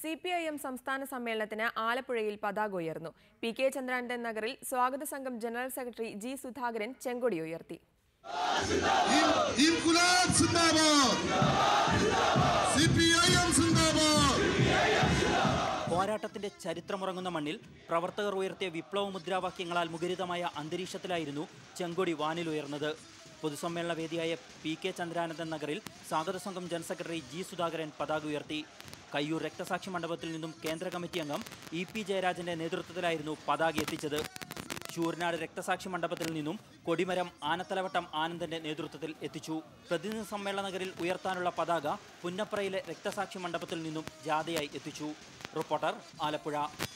C P I M സംസ്ഥാന സമ്മേളനത്തിന് ആലപ്പുഴയിൽ പതാക ഉയർന്നു പി കെ ചന്ദ്രാനന്ദൻ നഗറിൽ സ്വാഗത സംഘം ജനറൽ സെക്രട്ടറി ജി സുധാകരൻ ചെങ്കൊടി ഉയർത്തി ഇൻകുലാബ് സിന്ദാബാദ് സി പി ഐ എം സിന്ദാബാദ് പോരാട്ടത്തിന്റെ ചരിത്രമുറങ്ങുന്ന മണ്ണിൽ പ്രവർത്തകർ ഉയർത്തിയ വിപ്ലവ മുദ്രാവാക്യങ്ങളാൽ മുഖരിതമായ അന്തരീക്ഷത്തിലായിരുന്നു ചെങ്കൊടി വാനിലുയർന്നത് പൊതുസമ്മേളന വേദിയായ പി കെ ചന്ദ്രാനന്ദൻ നഗറിൽ സ്വാഗത സംഘം ജനറൽ സെക്രട്ടറി ജി സുധാകരൻ പതാക ഉയർത്തി കയ്യൂർ രക്തസാക്ഷി മണ്ഡപത്തിൽ നിന്നും കേന്ദ്ര കമ്മിറ്റി അംഗം ഇ പി ജയരാജന്റെ നേതൃത്വത്തിലായിരുന്നു പതാക എത്തിച്ചത് ശൂരനാട് രക്തസാക്ഷി മണ്ഡപത്തിൽ നിന്നും കൊടിമരം ആനത്തലവട്ടം ആനന്ദന്റെ നേതൃത്വത്തിൽ എത്തിച്ചു പ്രതിനിധി സമ്മേളന നഗരിൽ ഉയർത്താനുള്ള പതാക പുന്നപ്രയിലെ രക്തസാക്ഷി മണ്ഡപത്തിൽ നിന്നും ജാഥയായി എത്തിച്ചു റിപ്പോർട്ടർ ആലപ്പുഴ